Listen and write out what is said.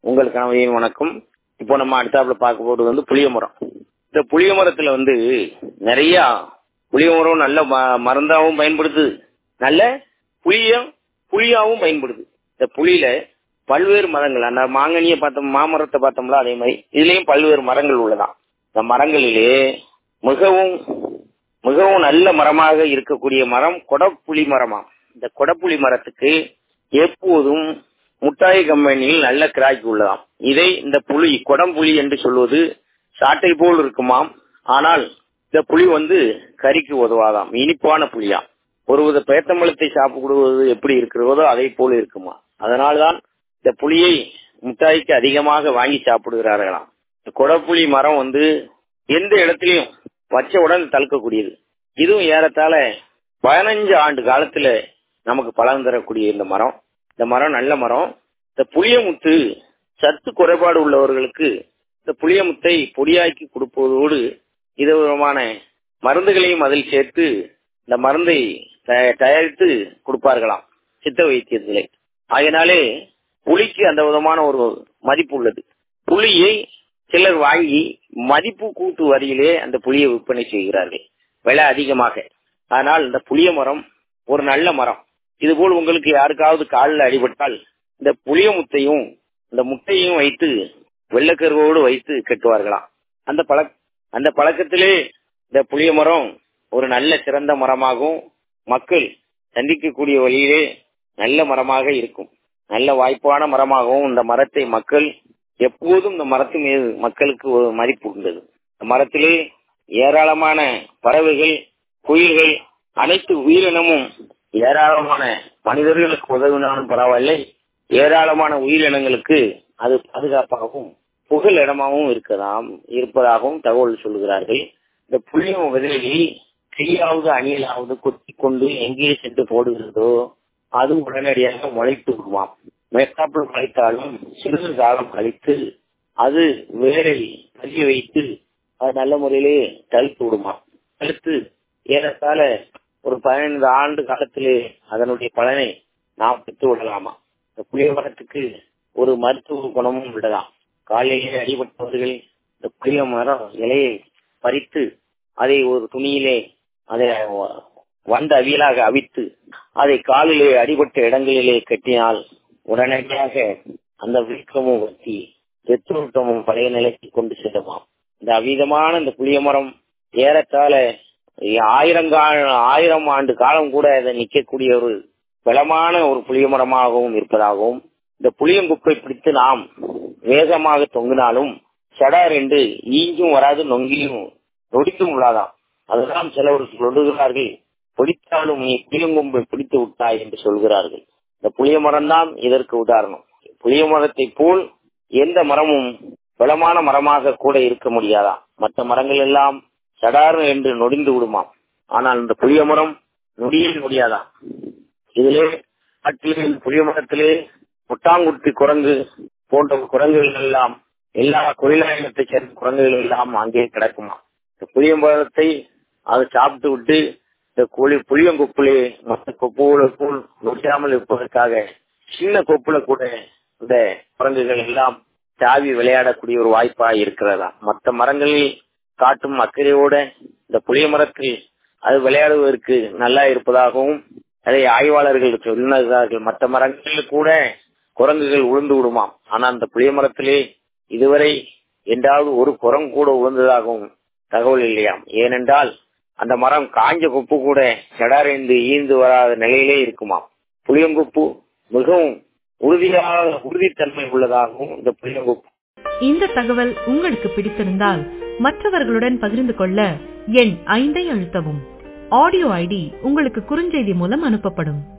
உங்கள் கணவரின் வணக்கம் இப்போ நம்ம அடுத்தாப்புல பார்க்க போறது வந்து புளிய மரம் இந்த புளிய மரத்துல வந்து நிறைய புளிய மரம் நல்ல ம- மருந்தாவும் பயன்படுது நல்ல புளியம் புளியாவும் பயன்படுது இந்த புளியில பல்வேறு மரங்கள் அந்த மாங்கனியை பார்த்தோம் மாமரத்தை பார்த்தோம்ல அதே மாதிரி இதுலயும் பல்வேறு மரங்கள் உள்ளதாம் இந்த மரங்களிலே மிகவும் மிகவும் நல்ல மரமாக இருக்கக்கூடிய மரம் கொடப்புளி மரமாம் இந்த கொடப்புளி மரத்துக்கு எப்போதும் முட்டாய் கம்பெனியில் நல்ல கிராக்கி உள்ளதாம் இதை இந்த புளி கொடம்புளி என்று சொல்வது சாட்டை போல் இருக்குமாம் ஆனால் இந்த புளி வந்து கறிக்கு உதவாதாம் இனிப்பான புளியாம் ஒருவித பேத்தம்பழத்தை சாப்பிடுவது எப்படி இருக்கிறதோ அதை போல இருக்குமா அதனால்தான் இந்த புளியை முட்டாய்க்கு அதிகமாக வாங்கி சாப்பிடுகிறார்களாம் இந்த கொடப்புளி மரம் வந்து எந்த இடத்திலையும் வச்சவுடன் தழுக்கக்கூடியது இதுவும் ஏறத்தாழ பதினஞ்சு ஆண்டு காலத்துல நமக்கு பலன் தரக்கூடிய இந்த மரம் இந்த மரம் நல்ல மரம் இந்த புளியமுத்து சத்து குறைபாடு உள்ளவர்களுக்கு இந்த புளியமுத்தை பொடியாக்கி கொடுப்பதோடு இது விதமான மருந்துகளையும் அதில் சேர்த்து இந்த மருந்தை தய- தயாரித்து கொடுப்பார்களாம் சித்த வைத்தியத்திலே ஆகையினாலே புளிக்கு அந்த விதமான ஒரு மதிப்பு உள்ளது புளியை சிலர் வாங்கி மதிப்பு கூட்டு வரியிலே அந்த புளியை விற்பனை செய்கிறார்கள் விலை அதிகமாக ஆனால் இந்த புளிய மரம் ஒரு நல்ல மரம் இதுபோல் உங்களுக்கு யாருக்காவது காலில் அடிபட்டால் இந்த புளிய முத்தையும் இந்த முட்டையும் வைத்து வெள்ளக்கருவோடு வைத்து கட்டுவார்களாம் அந்த பழக் அந்த பழக்கத்திலே இந்த புளிய மரம் ஒரு நல்ல சிறந்த மரமாகவும் மக்கள் சந்திக்கக்கூடிய வழியிலே நல்ல மரமாக இருக்கும் நல்ல வாய்ப்பான மரமாகவும் இந்த மரத்தை மக்கள் எப்போதும் இந்த மரத்தின் மீது மக்களுக்கு ஒரு மதிப்பு உள்ளது இந்த மரத்திலே ஏராளமான பறவைகள் குயில்கள் அனைத்து உயிரினமும் ஏராளமான மனிதர்களுக்கு உதவினாலும் பரவாயில்லை ஏராளமான உயிரினங்களுக்கு அது பாதுகாப்பாகவும் புகழ் இடமாகவும் இருக்கதாம் இருப்பதாகவும் தகவல் சொல்லுகிறார்கள் இந்த புளியம் விதையை கையாவது அணியலாவது கொத்தி கொண்டு எங்கே சென்று போடுகிறதோ அது உடனடியாக முளைத்து விடுமாம் மேற்காப்பில் முளைத்தாலும் சிறிது காலம் கழித்து அது வேரை பதிய வைத்து அது நல்ல முறையிலே தழுத்து விடுமாம் தடுத்து ஏறத்தாழ ஒரு பதினைந்து ஆண்டு காலத்திலே அதனுடைய பலனை நாம் பெற்று விடலாமா இந்த புளிய மரத்துக்கு ஒரு மருத்துவ குணமும் உள்ளதாம் காலையிலே அடிபட்டவர்கள் இந்த புளிய மரம் இலையை பறித்து அதை ஒரு துணியிலே அதை வ- வந்த அவியலாக அவித்து அதை காலிலே அடிபட்ட இடங்களிலே கட்டினால் உடனடியாக அந்த வீக்கமும் வத்தி ரத்தோட்டமும் பழைய நிலைக்கு கொண்டு செல்லுமாம் இந்த அவிதமான இந்த புளிய மரம் ஏறத்தாழ ஆயிரங்கா ஆயிரம் ஆண்டு காலம் கூட அதை நிற்கக்கூடிய ஒரு பலமான ஒரு புளிய மரமாகவும் இருப்பதாகவும் இந்த புளியங்குப்பை பிடித்து நாம் வேகமாக தொங்கினாலும் சடார் என்று ஈஞ்சும் வராது நொங்கியும் நொடிக்கும் விழாதாம் அதுதான் சிலவர் சொல்லுகிறார்கள் பிடித்தாலும் நீ புளியங்கொம்பை பிடித்து விட்டாய் என்று சொல்கிறார்கள் இந்த புளிய மரம் தான் இதற்கு உதாரணம் புளிய மரத்தை போல் எந்த மரமும் பலமான மரமாக கூட இருக்க முடியாதா மற்ற மரங்கள் எல்லாம் சடார் என்று நொடிந்து விடுமாம் ஆனால் இந்த புளிய மரம் நொடியில் முடியாதா இதிலே காட்டிலே இந்த புளிய மரத்திலே முட்டாங்குட்டி குரங்கு போன்ற குரங்குகள் எல்லாம் எல்லா கொயிலாயனத்தை சேர்ந்த குரங்குகள் எல்லாம் அங்கே கிடக்குமா இந்த புளிய மரத்தை அதை சாப்பிட்டு விட்டு இந்த புளி புளியங்கொப்புலே மற்ற கொப்புகளை போல் நொடியாமல் இருப்பதற்காக சின்ன கொப்புல கூட இந்த குரங்குகள் எல்லாம் தாவி விளையாடக்கூடிய ஒரு வாய்ப்பா இருக்கிறதா மற்ற மரங்களில் காட்டும் அக்கறையோட இந்த புளிய மரத்தில் அது விளையாடுவதற்கு நல்லா இருப்பதாகவும் அதை ஆய்வாளர்கள் சொன்னார்கள் மற்ற மரங்களில் கூட குரங்குகள் உளுந்து விடுமாம் ஆனா அந்த புளிய மரத்திலே இதுவரை என்றாவது ஒரு குரங்கு கூட உளுந்ததாகவும் தகவல் இல்லையாம் ஏனென்றால் அந்த மரம் காஞ்ச கொப்பு கூட சடாரென்று ஈந்து வராத நிலையிலே இருக்குமாம் புளியங்கொப்பு மிகவும் உறுதியாக உறுதித்தன்மை உள்ளதாகவும் இந்த புளியங்கொப்பு இந்த தகவல் உங்களுக்கு பிடித்திருந்தால் மற்றவர்களுடன் பகிர்ந்து கொள்ள எண் ஐந்தை அழுத்தவும் ஆடியோ ஐடி உங்களுக்கு குறுஞ்செய்தி மூலம் அனுப்பப்படும்